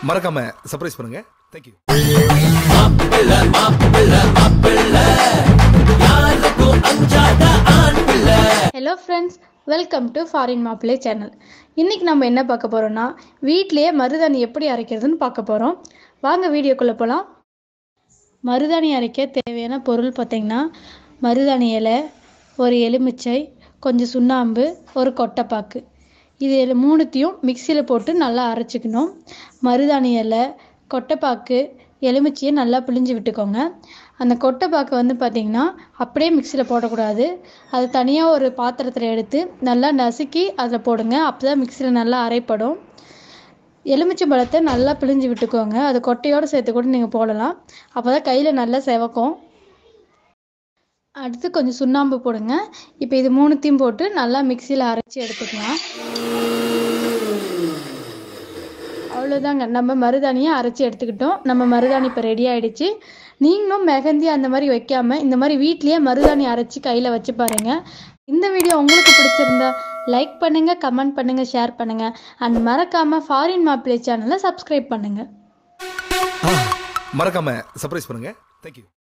மறக்காம சர்ப்ரைஸ் பண்ணுங்க thank you hello friends welcome to foreign மாப்பிள்ளை சேனல் இன்றைக்கி நம்ம என்ன பார்க்க போகிறோம்னா வீட்டிலேயே மருதாணி எப்படி அரைக்கிறதுன்னு பார்க்க போகிறோம் வாங்க வீடியோக்குள்ளே போகலாம் மருதாணி அரைக்க தேவையான பொருள் பார்த்திங்கன்னா மருதாணி இலை ஒரு எலுமிச்சை கொஞ்சம் சுண்ணாம்பு ஒரு கொட்டைப்பாக்கு இது எல்லாம் மூணுத்தையும் மிக்சியில் போட்டு நல்லா அரைச்சிக்கணும் மருதாணி இலை கொட்டைப்பாக்கு எலுமிச்சையை நல்லா பிழிஞ்சு விட்டுக்கோங்க அந்த கொட்டைப்பாக்கு வந்து பார்த்திங்கன்னா அப்படியே மிக்சியில் போடக்கூடாது அது தனியாக ஒரு பாத்திரத்தில் எடுத்து நல்லா நசுக்கி அதில் போடுங்க அப்போ தான் மிக்சியில் நல்லா அரைப்படும் எலுமிச்சை பழத்தை நல்லா பிழிஞ்சு விட்டுக்கோங்க அது கொட்டையோடு சேர்த்து கூட நீங்கள் போடலாம் அப்போ தான் கையில் நல்லா செவக்கும் அடுத்து கொஞ்சம் சுண்ணாம்பு போடுங்க இப்போ இது மூணுத்தையும் போட்டு நல்லா மிக்சியில் அரைச்சி எடுத்துக்கலாம் அவ்வளோதாங்க நம்ம மருதாணியை அரைச்சி எடுத்துக்கிட்டோம் நம்ம மருதாணி இப்போ ரெடி ஆயிடுச்சு நீங்களும் மெஹந்தி அந்த மாதிரி வைக்காம இந்த மாதிரி வீட்லயே மருதாணி அரைச்சி கையில் வச்சு பாருங்க இந்த வீடியோ உங்களுக்கு பிடிச்சிருந்தா லைக் பண்ணுங்க கமெண்ட் பண்ணுங்க ஷேர் பண்ணுங்க அண்ட் மறக்காம ஃபாரின் மாப்பிள்ளை சேனலை சப்ஸ்கிரைப் பண்ணுங்க மறக்காம சர்ப்ரைஸ் பண்ணுங்க தேங்க்யூ